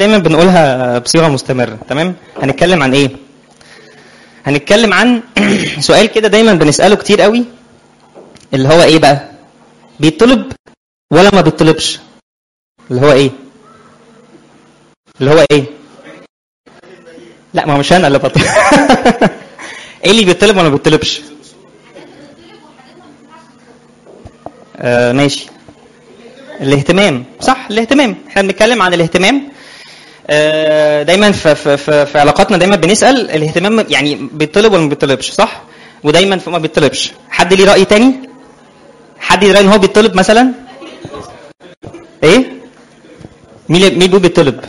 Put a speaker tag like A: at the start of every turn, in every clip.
A: دايما بنقولها بصيغه مستمره تمام هنتكلم عن ايه هنتكلم عن سؤال كده دايما بنساله كتير قوي اللي هو ايه بقى بيطلب ولا ما بيطلبش اللي هو ايه اللي هو ايه لا ما هو مش انا اللي بطلب ايه اللي بيطلب ولا ما بيطلبش آه ماشي الاهتمام صح الاهتمام احنا بنتكلم عن الاهتمام آه دايما في, في, في, في علاقاتنا دايما بنسال الاهتمام يعني بيطلب ولا ما بيطلبش صح ودايما ما بيطلبش حد ليه راي تاني حد ليه راي ان هو بيطلب مثلا ايه مين مين بيقول بيطلب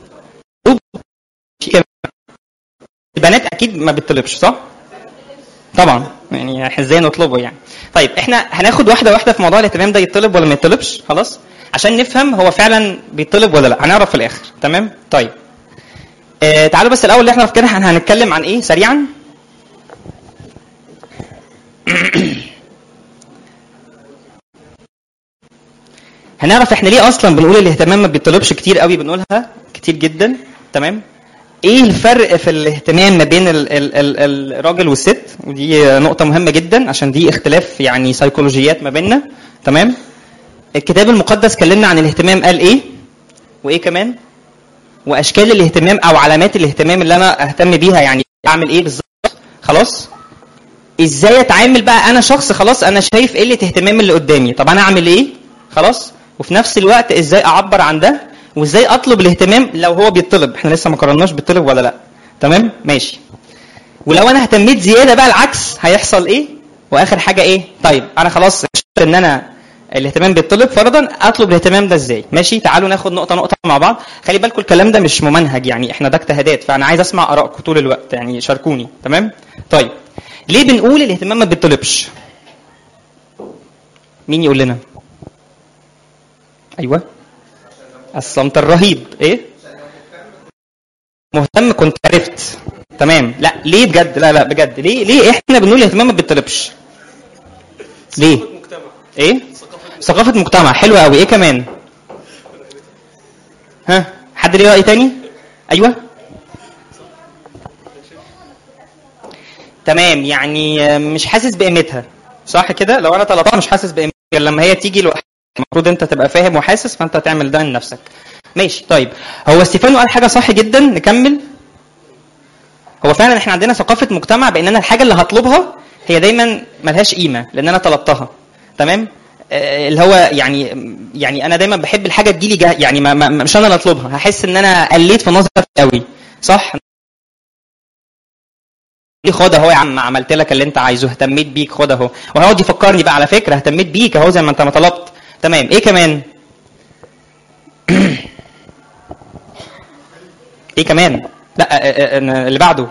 A: البنات اكيد ما بتطلبش صح طبعا يعني احنا ازاي نطلبه يعني طيب احنا هناخد واحده واحده في موضوع الاهتمام ده يطلب ولا ما يطلبش خلاص عشان نفهم هو فعلا بيطلب ولا لا هنعرف في الاخر تمام طيب آه تعالوا بس الاول اللي احنا كده هنتكلم عن ايه سريعا هنعرف احنا ليه اصلا بنقول الاهتمام ما بيطلبش كتير قوي بنقولها كتير جدا تمام ايه الفرق في الاهتمام ما بين ال ال ال الراجل والست ودي نقطه مهمه جدا عشان دي اختلاف يعني سيكولوجيات ما بيننا تمام الكتاب المقدس كلمنا عن الاهتمام قال ايه وايه كمان واشكال الاهتمام او علامات الاهتمام اللي انا اهتم بيها يعني اعمل ايه بالظبط خلاص ازاي اتعامل بقى انا شخص خلاص انا شايف قله اهتمام اللي قدامي طب انا اعمل ايه خلاص وفي نفس الوقت ازاي اعبر عن ده وازاي اطلب الاهتمام لو هو بيطلب احنا لسه ما قررناش بيطلب ولا لا تمام ماشي ولو انا اهتميت زياده بقى العكس هيحصل ايه واخر حاجه ايه طيب انا خلاص ان انا الاهتمام بيطلب فرضا اطلب الاهتمام ده ازاي ماشي تعالوا ناخد نقطه نقطه مع بعض خلي بالكم الكلام ده مش ممنهج يعني احنا ده اجتهادات فانا عايز اسمع ارائكم طول الوقت يعني شاركوني تمام طيب ليه بنقول الاهتمام ما بيطلبش مين يقول لنا ايوه الصمت الرهيب ايه مهتم كنت عرفت تمام لا ليه بجد لا لا بجد ليه ليه احنا بنقول الاهتمام ما بيطلبش ليه ايه ثقافه مجتمع حلوه قوي ايه كمان ها حد ليه راي تاني ايوه تمام يعني مش حاسس بقيمتها صح كده لو انا طلبتها مش حاسس بقيمتها لما هي تيجي لوحدها المفروض انت تبقى فاهم وحاسس فانت تعمل ده لنفسك ماشي طيب هو ستيفانو قال حاجه صح جدا نكمل هو فعلا احنا عندنا ثقافه مجتمع بان انا الحاجه اللي هطلبها هي دايما ملهاش قيمه لان انا طلبتها تمام آه اللي هو يعني يعني انا دايما بحب الحاجه تجيلي جه يعني ما ما مش انا اللي اطلبها هحس ان انا قليت في نظري قوي صح دي خد اهو يا عم عملت لك اللي انت عايزه اهتميت بيك خد اهو وهيقعد يفكرني بقى على فكره اهتميت بيك اهو زي ما انت ما طلبت تمام ايه كمان ايه كمان لا اللي بعده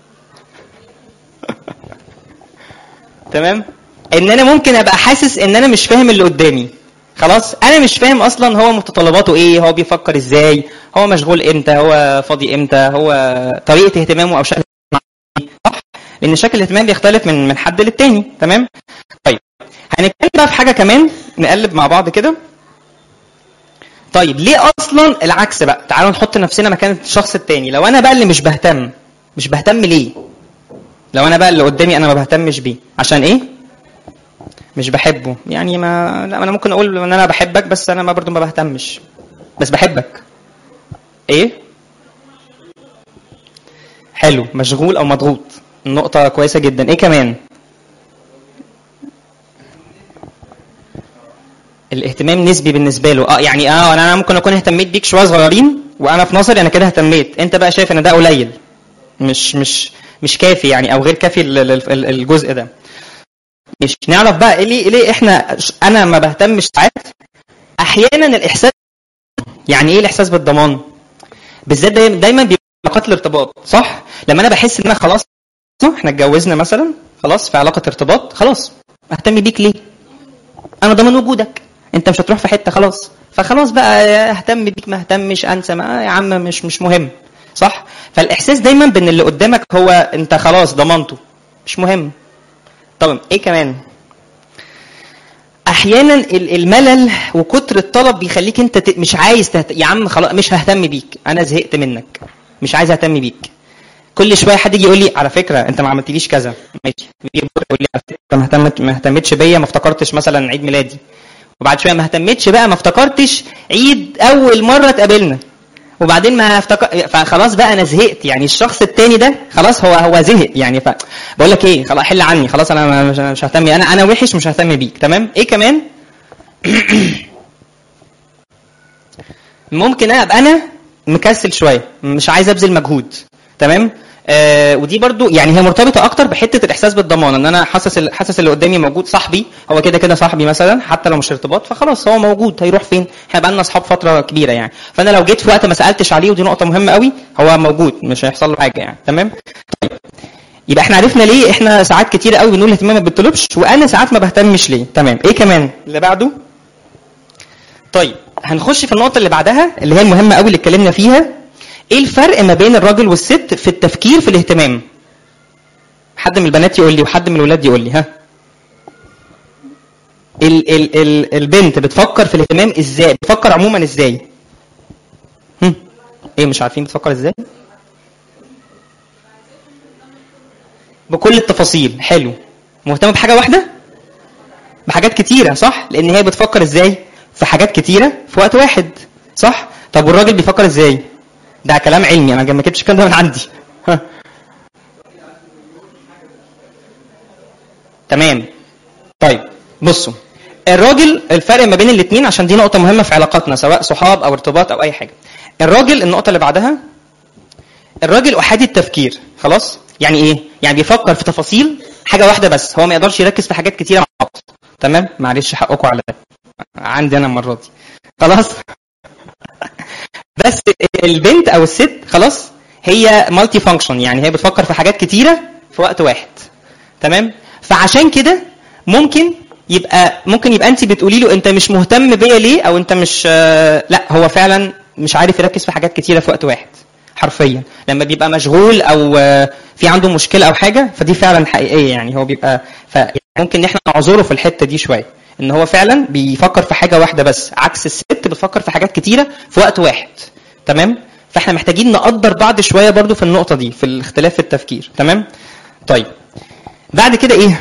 A: تمام ان انا ممكن ابقى حاسس ان انا مش فاهم اللي قدامي خلاص انا مش فاهم اصلا هو متطلباته ايه هو بيفكر ازاي هو مشغول امتى هو فاضي امتى هو طريقه اهتمامه او شكل صح لان شكل الاهتمام بيختلف من من حد للتاني تمام طيب هنتكلم بقى في حاجه كمان نقلب مع بعض كده طيب ليه اصلا العكس بقى تعالوا نحط نفسنا مكان الشخص التاني لو انا بقى اللي مش بهتم مش بهتم ليه لو انا بقى اللي قدامي انا ما بهتمش بيه عشان ايه مش بحبه يعني ما لا انا ممكن اقول ان انا بحبك بس انا ما برضو ما بهتمش بس بحبك ايه حلو مشغول او مضغوط النقطة كويسة جدا ايه كمان الاهتمام نسبي بالنسبه له اه يعني اه انا ممكن اكون اهتميت بيك شويه صغيرين وانا في نظري انا كده اهتميت انت بقى شايف ان ده قليل مش مش مش كافي يعني او غير كافي الجزء ده مش نعرف بقى ليه ليه احنا انا ما بهتمش ساعات احيانا الاحساس يعني ايه الاحساس بالضمان بالذات دايما دايما بيبقى علاقات الارتباط صح لما انا بحس ان انا خلاص احنا اتجوزنا مثلا خلاص في علاقه ارتباط خلاص اهتم بيك ليه انا ضامن وجودك انت مش هتروح في حته خلاص فخلاص بقى اهتم بيك ما اهتمش انسى ما يا عم مش مش مهم صح فالاحساس دايما بان اللي قدامك هو انت خلاص ضمنته مش مهم طب ايه كمان احيانا ال- الملل وكتر الطلب بيخليك انت ت- مش عايز تهت... يا عم خلاص مش ههتم بيك انا زهقت منك مش عايز اهتم بيك كل شويه حد يجي يقول لي على فكره انت ما عملتليش كذا ماشي يجي يقول لي على فكره ما اهتمت ما اهتمتش بيا ما افتكرتش مثلا عيد ميلادي وبعد شويه ما اهتمتش بقى ما افتكرتش عيد اول مره اتقابلنا وبعدين ما افتكر فخلاص بقى انا زهقت يعني الشخص التاني ده خلاص هو هو زهق يعني ف بقول لك ايه خلاص حل عني خلاص انا مش مش ههتم انا انا وحش مش ههتم بيك تمام ايه كمان ممكن ابقى انا مكسل شويه مش عايز ابذل مجهود تمام آه ودي برضو يعني هي مرتبطه اكتر بحته الاحساس بالضمان ان انا حاسس ال- حاسس اللي قدامي موجود صاحبي هو كده كده صاحبي مثلا حتى لو مش ارتباط فخلاص هو موجود هيروح فين احنا بقى لنا اصحاب فتره كبيره يعني فانا لو جيت في وقت ما سالتش عليه ودي نقطه مهمه قوي هو موجود مش هيحصل له حاجه يعني تمام طيب يبقى احنا عرفنا ليه احنا ساعات كتير قوي بنقول اهتمام ما بتطلبش وانا ساعات ما بهتمش ليه تمام ايه كمان اللي بعده طيب هنخش في النقطه اللي بعدها اللي هي المهمه قوي اللي اتكلمنا فيها ايه الفرق ما بين الراجل والست في التفكير في الاهتمام حد من البنات يقول لي وحد من الولاد يقول لي ها ال ال ال البنت بتفكر في الاهتمام ازاي بتفكر عموما ازاي هم؟ ايه مش عارفين بتفكر ازاي بكل التفاصيل حلو مهتمه بحاجه واحده بحاجات كتيره صح لان هي بتفكر ازاي في حاجات كتيره في وقت واحد صح طب والراجل بيفكر ازاي ده كلام علمي انا ما جبتش الكلام ده من عندي ها. تمام طيب بصوا الراجل الفرق ما بين الاثنين عشان دي نقطه مهمه في علاقاتنا سواء صحاب او ارتباط او اي حاجه الراجل النقطه اللي بعدها الراجل احادي التفكير خلاص يعني ايه يعني بيفكر في تفاصيل حاجه واحده بس هو ما يقدرش يركز في حاجات كتيره مع بعض تمام معلش حقكم على عندي انا المره دي خلاص بس البنت او الست خلاص هي مالتي فانكشن يعني هي بتفكر في حاجات كتيره في وقت واحد تمام فعشان كده ممكن يبقى ممكن يبقى انت بتقولي له انت مش مهتم بيا ليه او انت مش آه، لا هو فعلا مش عارف يركز في حاجات كتيره في وقت واحد حرفيا لما بيبقى مشغول او آه، في عنده مشكله او حاجه فدي فعلا حقيقيه يعني هو بيبقى فممكن احنا نعذره في الحته دي شويه ان هو فعلا بيفكر في حاجه واحده بس عكس الست بتفكر في حاجات كتيره في وقت واحد تمام فاحنا محتاجين نقدر بعض شويه برضو في النقطه دي في الاختلاف في التفكير تمام طيب بعد كده ايه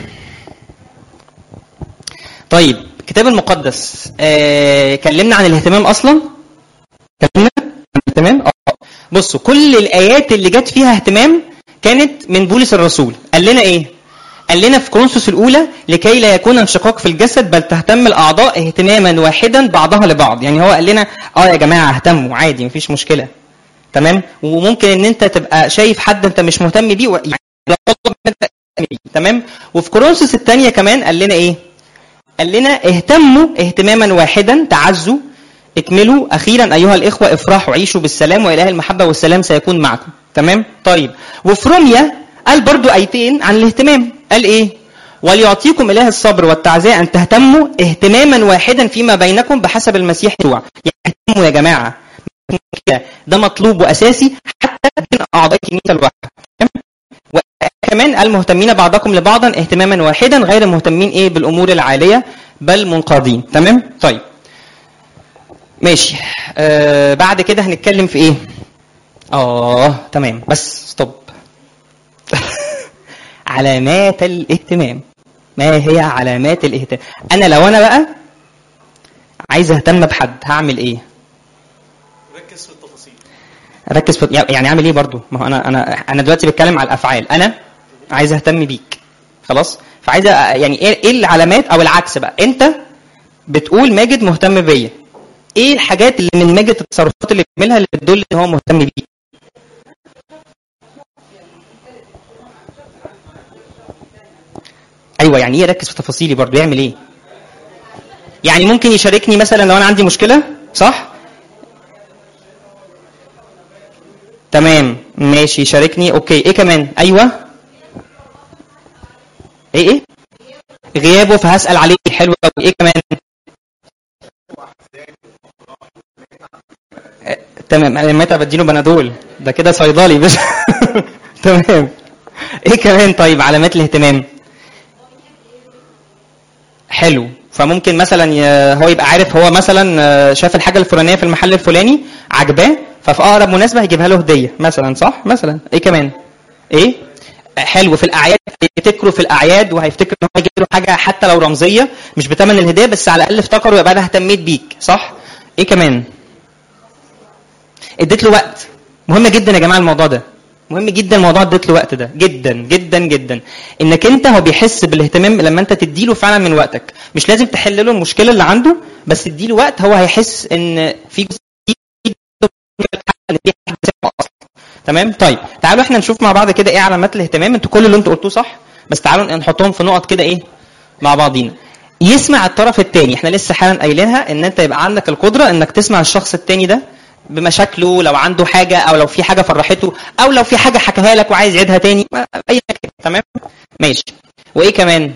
A: طيب الكتاب المقدس آه كلمنا عن الاهتمام اصلا كلمنا عن الاهتمام اه بصوا كل الايات اللي جت فيها اهتمام كانت من بولس الرسول قال لنا ايه قال لنا في كورنثوس الاولى لكي لا يكون انشقاق في الجسد بل تهتم الاعضاء اهتماما واحدا بعضها لبعض يعني هو قال لنا اه يا جماعه اهتموا عادي مفيش مشكله تمام وممكن ان انت تبقى شايف حد انت مش مهتم بيه و- يعني لو طلب منك تهتم بيه، تمام وفي كورنثوس الثانيه كمان قال لنا ايه قال لنا اهتموا اهتماما واحدا تعزوا اكملوا اخيرا ايها الاخوه افرحوا عيشوا بالسلام واله المحبه والسلام سيكون معكم تمام طيب وفي روميا قال برضو ايتين عن الاهتمام قال ايه وليعطيكم اله الصبر والتعزيه ان تهتموا اهتماما واحدا فيما بينكم بحسب المسيح يسوع يعني اهتموا يا جماعه كده ده مطلوب واساسي حتى بين اعضاء الكنيسه الواحده تمام؟ وكمان قال مهتمين بعضكم لبعضا اهتماما واحدا غير مهتمين ايه بالامور العاليه بل منقادين تمام طيب ماشي آه بعد كده هنتكلم في ايه اه تمام بس ستوب علامات الاهتمام ما هي علامات الاهتمام انا لو انا بقى عايز اهتم بحد هعمل ايه
B: ركز في التفاصيل
A: ركز في يعني اعمل ايه برضو ما هو انا انا انا دلوقتي بتكلم على الافعال انا عايز اهتم بيك خلاص فعايز أ- يعني ايه ايه العلامات او العكس بقى انت بتقول ماجد مهتم بيا ايه الحاجات اللي من ماجد التصرفات اللي بيعملها اللي بتدل ان هو مهتم بيك ايوه يعني ايه ركز في تفاصيلي برضو يعمل ايه يعني ممكن يشاركني مثلا لو انا عندي مشكله صح تمام ماشي يشاركني اوكي ايه كمان ايوه ايه ايه غيابه فهسال عليه حلو قوي ايه كمان آه، تمام انا متى بديله بنادول ده كده صيدلي بس تمام ايه كمان طيب علامات الاهتمام حلو فممكن مثلا ي- هو يبقى عارف هو مثلا آه، شاف الحاجه الفلانيه في المحل الفلاني عجباه ففي اقرب مناسبه هيجيبها له هديه مثلا صح مثلا ايه كمان ايه حلو في الاعياد هيفتكروا في الاعياد وهيفتكر ان هو يجيب له حاجه حتى لو رمزيه مش بثمن الهديه بس على الاقل افتكروا يبقى انا اهتميت بيك صح ايه كمان اديت له وقت مهم جدا يا جماعه الموضوع ده مهم جدا موضوع اديت له وقت ده جدا جدا جدا انك انت هو بيحس بالاهتمام لما انت تديله فعلا من وقتك مش لازم تحل له المشكله اللي عنده بس تديله وقت هو هيحس ان في جزء إن في حاجة بتسمعه أصلاً. تمام طيب تعالوا احنا نشوف مع بعض كده ايه علامات الاهتمام انتوا كل اللي انتوا قلتوه صح بس تعالوا نحطهم في نقط كده ايه مع بعضينا يسمع الطرف الثاني احنا لسه حالا قايلينها ان انت يبقى عندك القدره انك تسمع الشخص الثاني ده بمشاكله لو عنده حاجه او لو في حاجه فرحته او لو في حاجه حكاها لك وعايز يعيدها تاني ما- اي حاجه تمام ماشي وايه كمان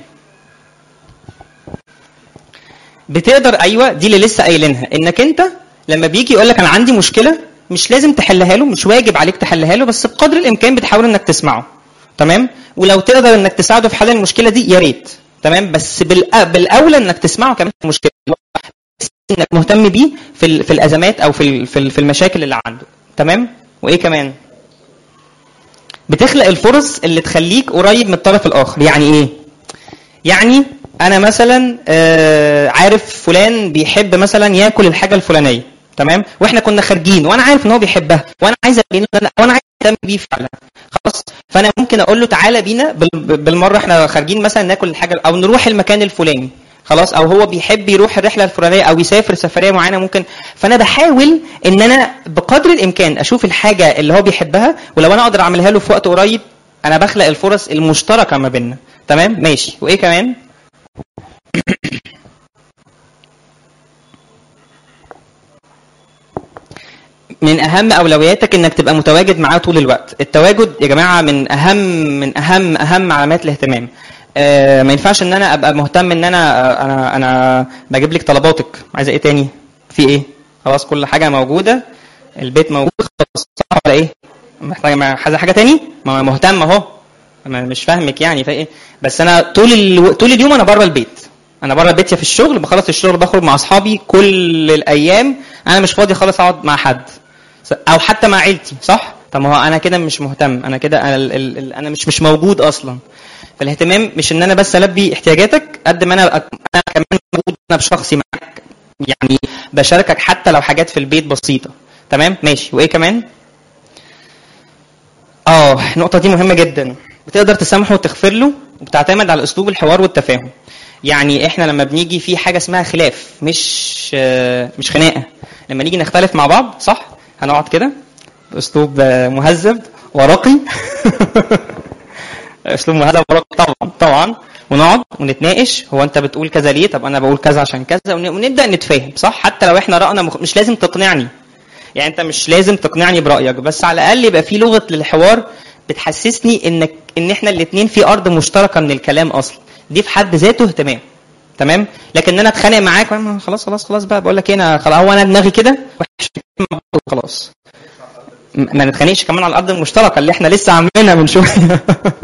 A: بتقدر ايوه دي اللي لسه قايلينها انك انت لما بيجي يقول لك انا عندي مشكله مش لازم تحلها له مش واجب عليك تحلها له بس بقدر الامكان بتحاول انك تسمعه تمام ولو تقدر انك تساعده في حل المشكله دي يا ريت تمام بس بالأ- بالاولى انك تسمعه كمان في المشكله بس انك مهتم بيه في ال- في الازمات او في ال- في ال- في المشاكل اللي عنده تمام وايه كمان بتخلق الفرص اللي تخليك قريب من الطرف الاخر يعني ايه يعني انا مثلا آه، عارف فلان بيحب مثلا ياكل الحاجه الفلانيه تمام واحنا كنا خارجين وانا عارف ان هو بيحبها وانا عايز أبين إن أنا- وانا عايز اهتم بيه فعلا خلاص فانا ممكن اقول له تعالى بينا بال- بالمره احنا خارجين مثلا ناكل الحاجه او نروح المكان الفلاني خلاص او هو بيحب يروح الرحله الفلانيه او يسافر سفريه معينه ممكن فانا بحاول ان انا بقدر الامكان اشوف الحاجه اللي هو بيحبها ولو انا اقدر اعملها له في وقت قريب انا بخلق الفرص المشتركه ما بيننا تمام ماشي وايه كمان من اهم اولوياتك انك تبقى متواجد معاه طول الوقت التواجد يا جماعه من اهم من اهم اهم علامات الاهتمام آه ما ينفعش ان انا ابقى مهتم ان انا آه، انا انا بجيب لك طلباتك عايزه ايه تاني في ايه خلاص كل حاجه موجوده البيت موجود خلاص صح ولا ايه محتاج ما- عايزه حاجه تاني ما مهتم اهو انا مش فاهمك يعني فايه بس انا طول الو... طول اليوم انا بره البيت انا بره البيت يا في الشغل بخلص الشغل بخرج مع اصحابي كل الايام انا مش فاضي خالص اقعد مع حد او حتى مع عيلتي صح طب ما هو انا كده مش مهتم انا كده انا ال... ال... ال... انا مش مش موجود اصلا فالاهتمام مش ان انا بس البي احتياجاتك قد ما انا أك- انا كمان موجود انا بشخصي معاك يعني بشاركك حتى لو حاجات في البيت بسيطه تمام ماشي وايه كمان اه النقطة دي مهمة جدا بتقدر تسامحه وتغفر له وبتعتمد على اسلوب الحوار والتفاهم يعني احنا لما بنيجي في حاجة اسمها خلاف مش آه، مش خناقة لما نيجي نختلف مع بعض صح هنقعد كده باسلوب آه، مهذب ورقي اسلوب مهذب ورقي طبعا طبعا ونقعد ونتناقش هو انت بتقول كذا ليه طب انا بقول كذا عشان كذا ون- ونبدا نتفاهم صح حتى لو احنا راينا مخ... مش لازم تقنعني يعني انت مش لازم تقنعني برايك بس على الاقل يبقى في لغه للحوار بتحسسني انك ان احنا الاثنين في ارض مشتركه من الكلام اصلا دي في حد ذاته اهتمام تمام لكن ان انا اتخانق معاك ما- خلاص خلاص خلاص بقى بقول لك ايه انا خلاص هو انا دماغي كده خلاص ما نتخانقش كمان على الارض المشتركه اللي احنا لسه عاملينها من شويه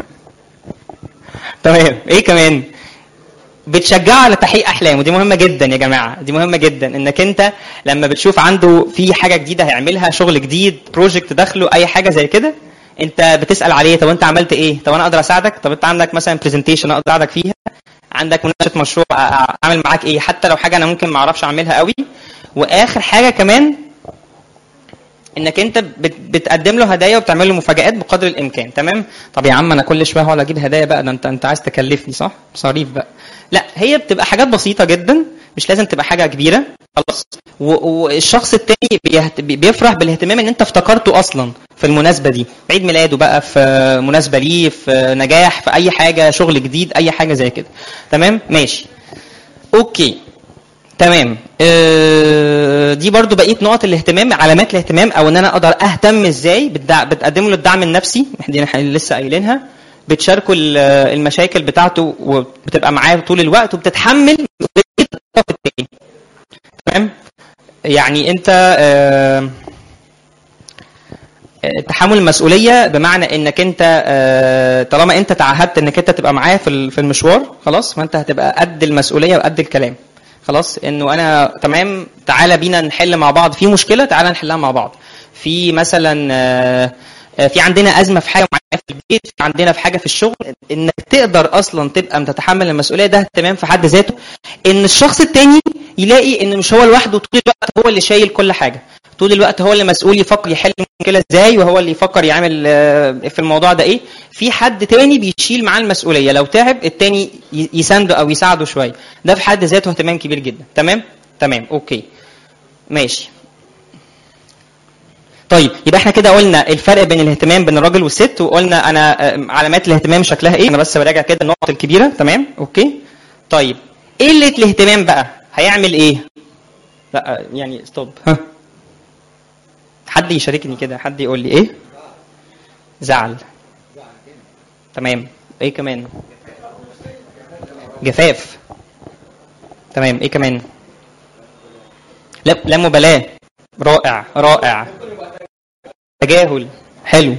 A: تمام ايه كمان بتشجعه على تحقيق احلامه ودي مهمه جدا يا جماعه دي مهمه جدا انك انت لما بتشوف عنده في حاجه جديده هيعملها شغل جديد بروجكت داخله اي حاجه زي كده انت بتسال عليه طب انت عملت ايه طب انا اقدر اساعدك طب انت عندك مثلا برزنتيشن اقدر اساعدك فيها عندك مناقشه مشروع أ- أ- اعمل معاك ايه حتى لو حاجه انا ممكن ما اعرفش اعملها قوي واخر حاجه كمان انك انت بت- بتقدم له هدايا وبتعمل له مفاجآت بقدر الامكان تمام طب يا عم انا كل شويه هقعد اجيب هدايا بقى ده انت انت عايز تكلفني صح مصاريف بقى لا هي بتبقى حاجات بسيطه جدا مش لازم تبقى حاجه كبيره خلاص و- والشخص التاني بيهت- بي- بيفرح بالاهتمام ان انت افتكرته اصلا في المناسبه دي عيد ميلاده بقى في مناسبه ليه في نجاح في اي حاجه شغل جديد اي حاجه زي كده تمام ماشي اوكي تمام آه، دي برضو بقيه نقط الاهتمام علامات الاهتمام او ان انا اقدر اهتم ازاي بتدع... بتقدم له الدعم النفسي دي احنا لسه قايلينها بتشاركوا ال- المشاكل بتاعته وبتبقى معاه طول الوقت وبتتحمل مسؤولية الطرف التاني تمام يعني انت آه، آه، تحمل المسؤوليه بمعنى انك انت آه، طالما انت تعهدت انك انت تبقى معاه في ال- في المشوار خلاص فانت هتبقى قد المسؤوليه وقد الكلام خلاص انه انا تمام تعالى بينا نحل مع بعض في مشكله تعالى نحلها مع بعض في مثلا آه، آه، في عندنا ازمه في حاجه معينه في البيت في عندنا في حاجه في الشغل انك تقدر اصلا تبقى تتحمل المسؤوليه ده تمام في حد ذاته ان الشخص التاني يلاقي ان مش هو لوحده طول الوقت هو اللي شايل كل حاجه طول الوقت هو اللي مسؤول يفكر يحل المشكله ازاي وهو اللي يفكر يعمل آه، في الموضوع ده ايه في حد تاني بيشيل معاه المسؤوليه لو تعب التاني ي- يسانده او يساعده شويه ده في حد ذاته اهتمام كبير جدا تمام تمام اوكي ماشي طيب يبقى احنا كده قلنا الفرق بين الاهتمام بين الراجل والست وقلنا انا آه، علامات الاهتمام شكلها ايه انا بس براجع كده النقط الكبيره تمام اوكي طيب قله الاهتمام بقى هيعمل ايه لا آه، يعني ستوب ها حد يشاركني كده حد يقول لي ايه زعل تمام ايه كمان جفاف تمام ايه كمان لا لا مبالاه رائع رائع تجاهل حلو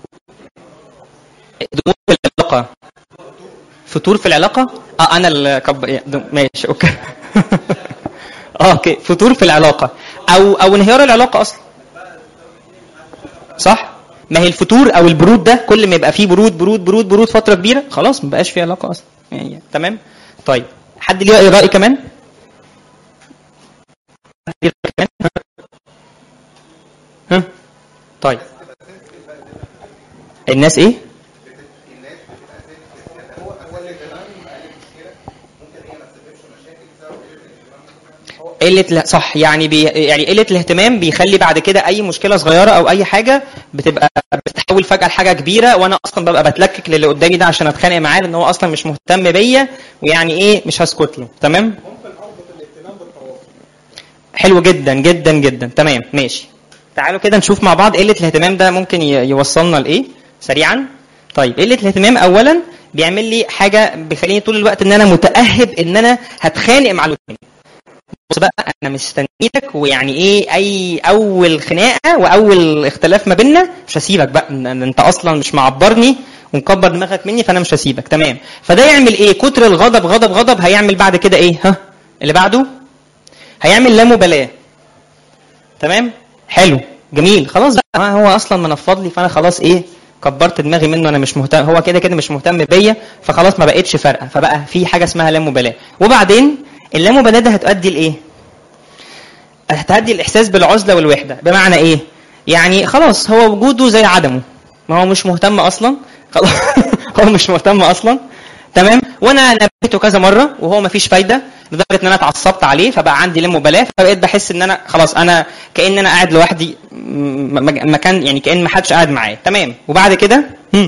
A: دموع في العلاقة فتور في العلاقة اه انا اللي كب... إيه، دم- ماشي اوكي اه اوكي فتور في العلاقة او او انهيار العلاقة اصلا صح ما هي الفتور او البرود ده كل ما يبقى فيه برود برود برود برود فترة كبيرة خلاص ما بقاش فيه علاقة اصلا يعني تمام طيب حد ليه رأي رأي كمان حد ليه رأي كمان ها طيب الناس ايه قلة لا صح يعني بي يعني قلة الاهتمام بيخلي بعد كده أي مشكلة صغيرة أو أي حاجة بتبقى بتتحول فجأة لحاجة كبيرة وأنا أصلا ببقى بتلكك للي قدامي ده عشان أتخانق معاه لأن هو أصلا مش مهتم بيا ويعني إيه مش هسكت له تمام؟ حلو جدا جدا جدا تمام ماشي تعالوا كده نشوف مع بعض قله الاهتمام ده ممكن ي- يوصلنا لايه سريعا طيب قله الاهتمام اولا بيعمل لي حاجه بيخليني طول الوقت ان انا متاهب ان انا هتخانق مع اللي قدامي بص بقى انا مستنيتك ويعني ايه اي اول خناقه واول اختلاف ما بيننا مش هسيبك بقى إن- إن انت اصلا مش معبرني ومكبر دماغك مني فانا مش هسيبك تمام فده يعمل ايه كتر الغضب غضب غضب هيعمل بعد كده ايه ها اللي بعده هيعمل لا مبالاه تمام حلو جميل خلاص بقى ما هو اصلا منفض لي فانا خلاص ايه كبرت دماغي منه انا مش مهتم هو كده كده مش مهتم بيا فخلاص ما بقتش فارقه فبقى في حاجه اسمها لا مبالاه وبعدين اللامبالاه ده هتؤدي لايه هتؤدي الاحساس بالعزله والوحده بمعنى ايه يعني خلاص هو وجوده زي عدمه ما هو مش مهتم اصلا خلاص هو مش مهتم اصلا تمام وانا نبهته كذا مره وهو ما فيش فايده لدرجه ان انا اتعصبت عليه فبقى عندي لا مبالاه فبقيت بحس ان انا خلاص انا كان انا قاعد لوحدي م- م- مكان يعني كان ما حدش قاعد معايا تمام وبعد كده هم.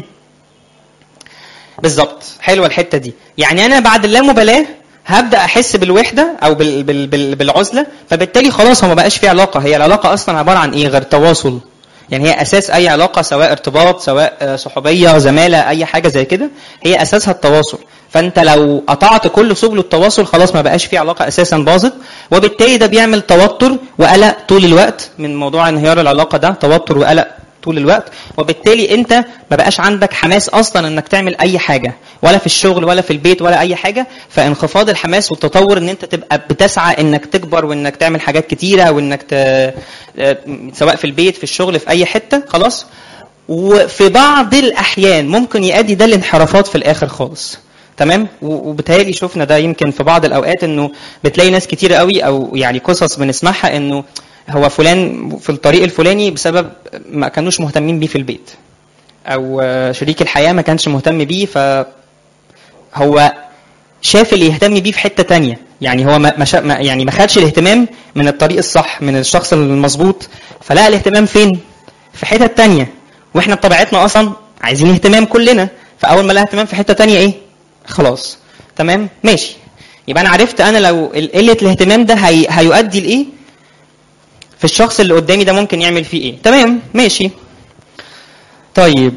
A: بالظبط حلوه الحته دي يعني انا بعد اللامبالاه هبدا احس بالوحده او بال بال بال بالعزله فبالتالي خلاص هو ما بقاش في علاقه هي العلاقه اصلا عباره عن ايه غير تواصل يعني هي اساس اي علاقه سواء ارتباط سواء آه، صحوبيه زماله اي حاجه زي كده هي اساسها التواصل فانت لو قطعت كل سبل التواصل خلاص ما بقاش في علاقه اساسا باظت وبالتالي ده بيعمل توتر وقلق طول الوقت من موضوع انهيار العلاقه ده توتر وقلق طول الوقت وبالتالي انت ما بقاش عندك حماس اصلا انك تعمل اي حاجه ولا في الشغل ولا في البيت ولا اي حاجه فانخفاض الحماس والتطور ان انت تبقى بتسعى انك تكبر وانك تعمل حاجات كتيره وانك ت... اه، سواء في البيت في الشغل في اي حته خلاص وفي بعض الاحيان ممكن يؤدي ده لانحرافات في الاخر خالص تمام و- وبالتالي شفنا ده يمكن في بعض الاوقات انه بتلاقي ناس كتير قوي او يعني قصص بنسمعها انه هو فلان في الطريق الفلاني بسبب ما كانوش مهتمين بيه في البيت او آه، شريك الحياه ما كانش مهتم بيه ف هو شاف اللي يهتم بيه في حته تانية يعني هو ما ما شا- ما- يعني ما خدش الاهتمام من الطريق الصح من الشخص المظبوط فلقى الاهتمام فين في حته تانية واحنا بطبيعتنا اصلا عايزين اهتمام كلنا فاول ما لقى اهتمام في حته تانية ايه خلاص تمام ماشي يبقى انا عرفت انا لو ال- قله الاهتمام ده هي... هيؤدي لايه في الشخص اللي قدامي ده ممكن يعمل فيه ايه تمام ماشي طيب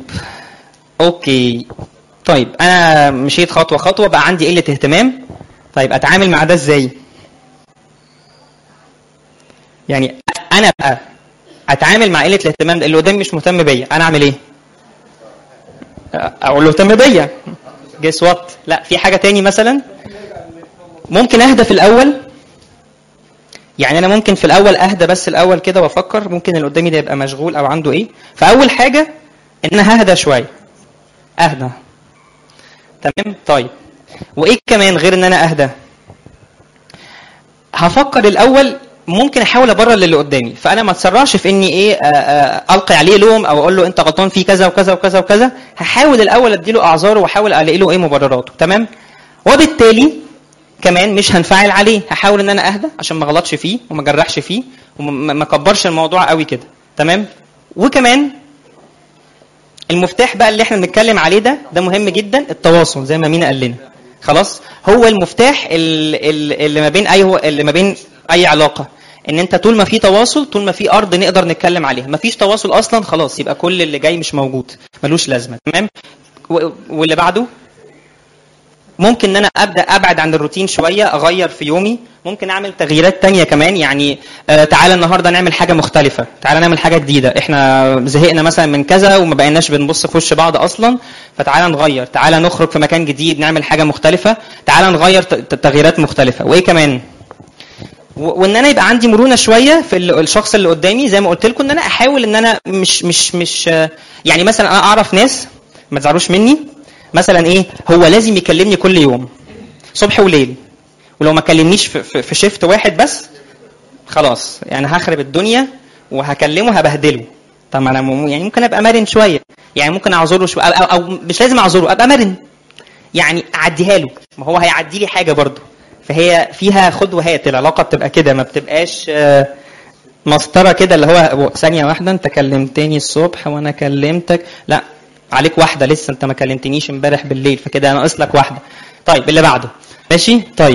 A: اوكي طيب انا مشيت خطوه خطوه بقى عندي قله اهتمام طيب اتعامل مع ده ازاي يعني انا بقى اتعامل مع قله الاهتمام ده اللي قدامي مش مهتم بيا انا اعمل ايه اقول له اهتم بيا جيس وات لا في حاجه تاني مثلا ممكن اهدى في الاول يعني انا ممكن في الاول اهدى بس الاول كده وافكر ممكن اللي قدامي ده يبقى مشغول او عنده ايه فاول حاجه ان انا ههدى شويه اهدى تمام طيب وايه كمان غير ان انا اهدى هفكر الاول ممكن احاول ابرر للي قدامي فانا ما اتسرعش في اني ايه آه، آه، القي عليه لوم او اقول له انت غلطان في كذا وكذا وكذا وكذا هحاول الاول اديله اعذاره واحاول الاقي له ايه مبرراته تمام وبالتالي كمان مش هنفعل عليه هحاول ان انا اهدى عشان ما اغلطش فيه وما اجرحش فيه وما ما اكبرش الموضوع قوي كده تمام وكمان المفتاح بقى اللي احنا بنتكلم عليه ده ده مهم جدا التواصل زي ما مينا قال لنا خلاص هو المفتاح ال- ال- اللي ما بين اي هو اللي ما بين اي علاقه ان انت طول ما في تواصل طول ما في ارض نقدر نتكلم عليها ما فيش تواصل اصلا خلاص يبقى كل اللي جاي مش موجود ملوش لازمه تمام و- واللي بعده ممكن ان انا ابدا ابعد عن الروتين شويه اغير في يومي ممكن اعمل تغييرات تانية كمان يعني آه تعالى النهارده نعمل حاجه مختلفه تعالى نعمل حاجه جديده احنا زهقنا مثلا من كذا وما بقيناش بنبص في وش بعض اصلا فتعالى نغير تعالى نخرج في مكان جديد نعمل حاجه مختلفه تعالى نغير ت- ت- تغييرات مختلفه وايه كمان و- وان انا يبقى عندي مرونه شويه في ال- الشخص اللي قدامي زي ما قلت لكم ان انا احاول ان انا مش مش مش آه، يعني مثلا انا اعرف ناس ما تزعلوش مني مثلا ايه هو لازم يكلمني كل يوم صبح وليل ولو ما كلمنيش في, في, في شيفت واحد بس خلاص يعني هخرب الدنيا وهكلمه هبهدله طب ما انا م- يعني ممكن ابقى مرن شويه يعني ممكن اعذره شويه أو, أو, او مش لازم اعذره ابقى مرن يعني اعديها له ما هو هيعدي لي حاجه برضه فهي فيها خد وهات العلاقه بتبقى كده ما بتبقاش آه، مسطره كده اللي هو ثانيه واحده انت كلمتني الصبح وانا كلمتك لا عليك واحده لسه انت ما كلمتنيش امبارح بالليل فكده ناقص لك واحده طيب اللي بعده ماشي طيب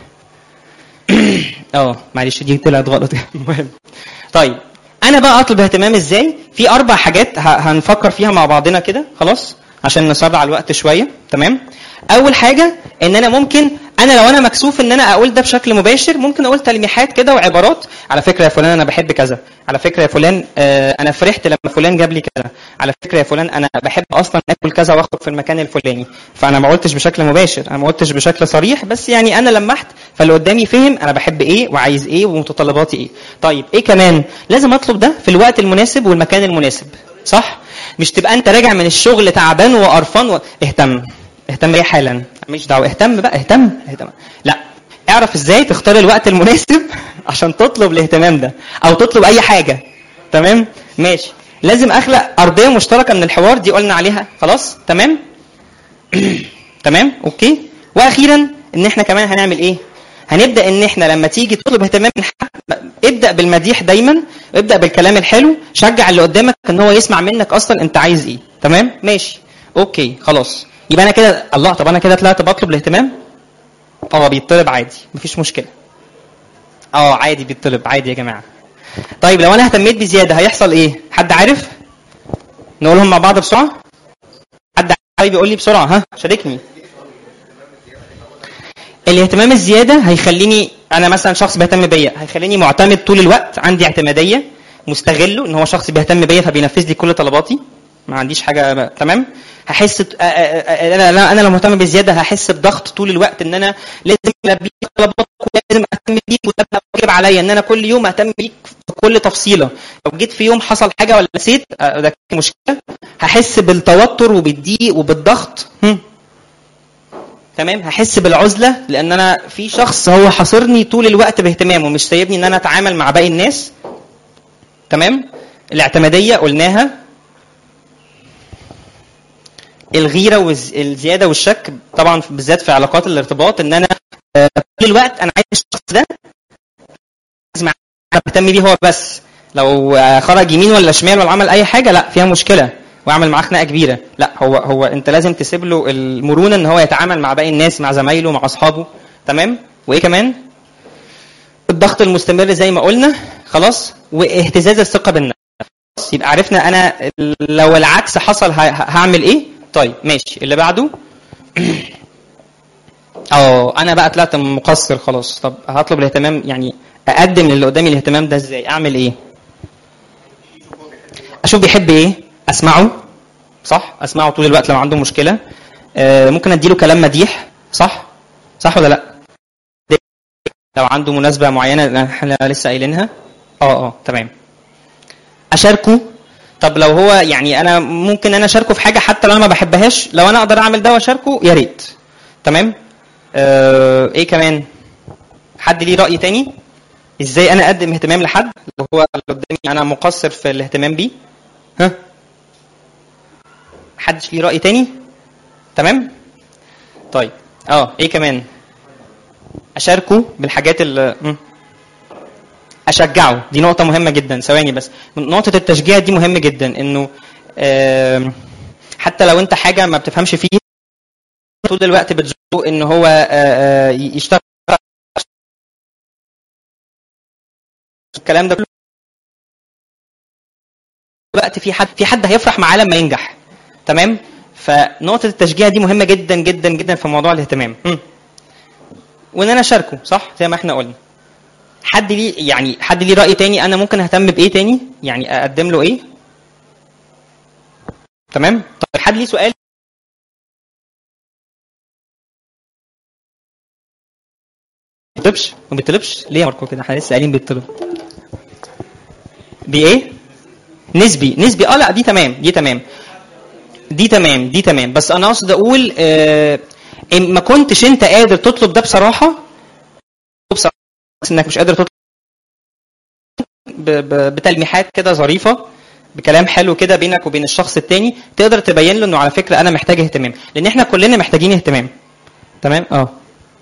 A: اه معلش دي طلعت غلط المهم طيب انا بقى اطلب اهتمام ازاي في اربع حاجات ه- هنفكر فيها مع بعضنا كده خلاص عشان نسرع الوقت شويه تمام اول حاجه ان انا ممكن انا لو انا مكسوف ان انا اقول ده بشكل مباشر ممكن اقول تلميحات كده وعبارات على فكره يا فلان انا بحب كذا على فكره يا فلان آه انا فرحت لما فلان جاب لي كذا على فكره يا فلان انا بحب اصلا اكل كذا واخرج في المكان الفلاني فانا ما قلتش بشكل مباشر انا ما قلتش بشكل صريح بس يعني انا لمحت فاللي قدامي فهم انا بحب ايه وعايز ايه ومتطلباتي ايه طيب ايه كمان لازم اطلب ده في الوقت المناسب والمكان المناسب صح مش تبقى انت راجع من الشغل تعبان وقرفان و... اهتم اهتم ايه حالا مش دعوه اهتم بقى اهتم اهتم لا اعرف ازاي تختار الوقت المناسب عشان تطلب الاهتمام ده او تطلب اي حاجه تمام ماشي لازم اخلق ارضيه مشتركه من الحوار دي قلنا عليها خلاص تمام تمام اوكي واخيرا ان احنا كمان هنعمل ايه هنبدا ان احنا لما تيجي تطلب اهتمام من حد ابدا بالمديح دايما ابدا بالكلام الحلو شجع اللي قدامك ان هو يسمع منك اصلا انت عايز ايه تمام ماشي اوكي خلاص يبقى انا كده الله طب انا كده طلعت بطلب الاهتمام اه بيطلب عادي مفيش مشكله اه عادي بيطلب عادي يا جماعه طيب لو انا اهتميت بزياده هيحصل ايه حد عارف نقولهم مع بعض بسرعه حد عارف يقول لي بسرعه ها شاركني الاهتمام الزياده هيخليني انا مثلا شخص بيهتم بيا هيخليني معتمد طول الوقت عندي اعتماديه مستغله ان هو شخص بيهتم بيا فبينفذ لي كل طلباتي ما عنديش حاجه تمام هحس ت- آ- آ- آ- انا لا- انا لو مهتم بزياده هحس بضغط طول الوقت ان انا لازم البي طلباتك ولازم اهتم بيك وده بقى واجب عليا ان انا كل يوم اهتم بيك في كل تفصيله لو جيت في يوم حصل حاجه ولا نسيت آه، ده كان مشكله هحس بالتوتر وبالضيق وبالضغط هم. تمام هحس بالعزله لان انا في شخص هو حاصرني طول الوقت باهتمامه ومش سايبني ان انا اتعامل مع باقي الناس تمام الاعتماديه قلناها الغيره والزياده والشك طبعا بالذات في علاقات الارتباط ان انا آه، طول الوقت انا عايز الشخص ده عايز معاه، انا بهتم بيه هو بس لو آه، خرج يمين ولا شمال ولا عمل اي حاجه لا فيها مشكله واعمل معاه خناقه كبيره لا هو هو انت لازم تسيب له المرونه ان هو يتعامل مع باقي الناس مع زمايله مع اصحابه تمام وايه كمان الضغط المستمر زي ما قلنا خلاص واهتزاز الثقه بالنفس خلاص، يبقى عرفنا انا لو العكس حصل ه- ه- هعمل ايه طيب ماشي اللي بعده اه انا بقى طلعت مقصر خلاص طب هطلب الاهتمام يعني اقدم للي قدامي الاهتمام ده ازاي اعمل ايه اشوف بيحب ايه اسمعه صح اسمعه طول الوقت لو عنده مشكله آه ممكن اديله كلام مديح صح صح ولا لا لو عنده مناسبه معينه احنا لسه قايلينها اه اه تمام اشاركه طب لو هو يعني انا ممكن انا اشاركه في حاجه حتى لو انا ما بحبهاش لو انا اقدر اعمل ده واشاركه يا ريت تمام آه ايه كمان حد ليه راي تاني ازاي انا اقدم اهتمام لحد لو هو اللي قدامي انا مقصر في الاهتمام بيه ها حدش ليه راي تاني تمام طيب اه ايه كمان اشاركه بالحاجات اللي م. اشجعه دي نقطه مهمه جدا ثواني بس نقطه التشجيع دي مهمه جدا انه آم، حتى لو انت حاجه ما بتفهمش فيها طول الوقت بتزقه ان هو آه، آه، يشتغل الكلام ده كله وقت في حد في حد هيفرح معاه لما ينجح تمام فنقطه التشجيع دي مهمه جدا جدا جدا في موضوع الاهتمام م. وان انا اشاركه صح زي ما احنا قلنا حد ليه يعني حد ليه راي تاني انا ممكن اهتم بايه تاني يعني اقدم له ايه تمام طيب حد ليه سؤال ما بيطلبش ما بيطلبش ليه يا ماركو كده احنا لسه قايلين بيطلب دي ايه نسبي نسبي اه لا دي تمام دي تمام دي تمام دي تمام بس انا اقصد اقول آه إن ما كنتش انت قادر تطلب ده بصراحه بصراحه انك مش قادر تطلب ب- ب- بتلميحات كده ظريفه بكلام حلو كده بينك وبين الشخص التاني تقدر تبين له انه على فكره انا محتاج اهتمام لان احنا كلنا محتاجين اهتمام تمام اه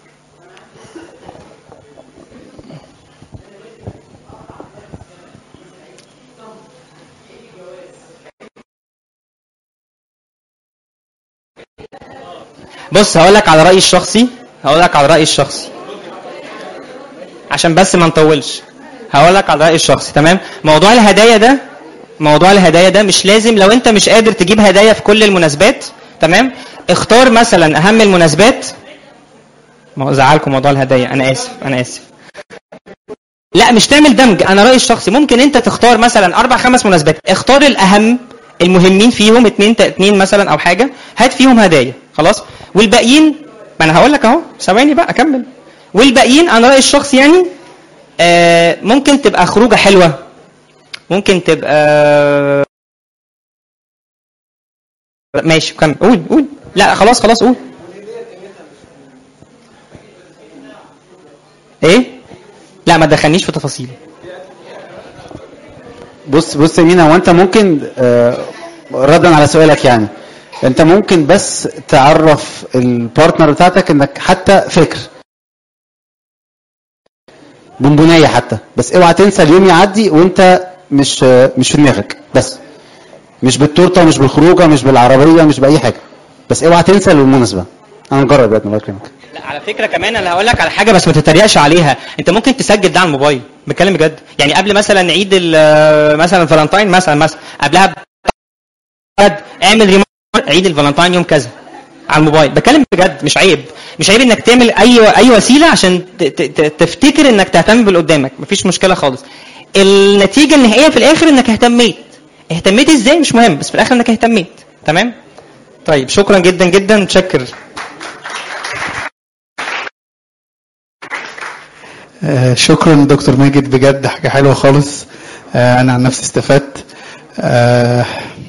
A: بص هقول لك على رايي الشخصي هقول لك على رايي الشخصي عشان بس ما نطولش هقول لك على رايي الشخصي تمام موضوع الهدايا ده موضوع الهدايا ده مش لازم لو انت مش قادر تجيب هدايا في كل المناسبات تمام اختار مثلا اهم المناسبات ما هو زعلكم موضوع الهدايا انا اسف انا اسف لا مش تعمل دمج انا رايي الشخصي ممكن انت تختار مثلا اربع خمس مناسبات اختار الاهم المهمين فيهم اتنين اتنين مثلا او حاجه هات فيهم هدايا خلاص والباقيين ما انا هقول لك اهو ثواني بقى اكمل والباقيين انا رايي الشخصي يعني آه ممكن تبقى خروجه حلوه ممكن تبقى ماشي كمل قول قول لا خلاص خلاص قول ايه لا ما تدخلنيش في تفاصيل
C: بص بص يا مينا هو انت ممكن آه، ردا على سؤالك يعني انت ممكن بس تعرف البارتنر بتاعتك انك حتى فكر بونبونية حتى بس اوعى تنسى اليوم يعدي وانت مش آه، مش في دماغك بس مش بالتورته مش بالخروجه مش بالعربيه مش باي حاجه بس اوعى تنسى المناسبه انا مجرب يا ابني الله يكرمك
A: لا على فكره كمان انا هقول لك على حاجه بس ما تتريقش عليها انت ممكن تسجل ده على الموبايل بتكلم بجد يعني قبل مثلا عيد ال- مثلا فالنتاين مثلا مثلا قبلها بجد اعمل ريمايندر عيد الفالنتاين يوم كذا على الموبايل بتكلم بجد مش عيب مش عيب انك تعمل اي اي وسيله عشان ت- ت- ت- تفتكر انك تهتم باللي قدامك مفيش مشكله خالص النتيجه النهائيه في الاخر انك اهتميت اهتميت ازاي مش مهم بس في الاخر انك اهتميت تمام طيب شكرا جدا جدا متشكر
D: آه، شكرا دكتور ماجد بجد حاجة حلوة خالص آه، أنا عن نفسي استفدت آه،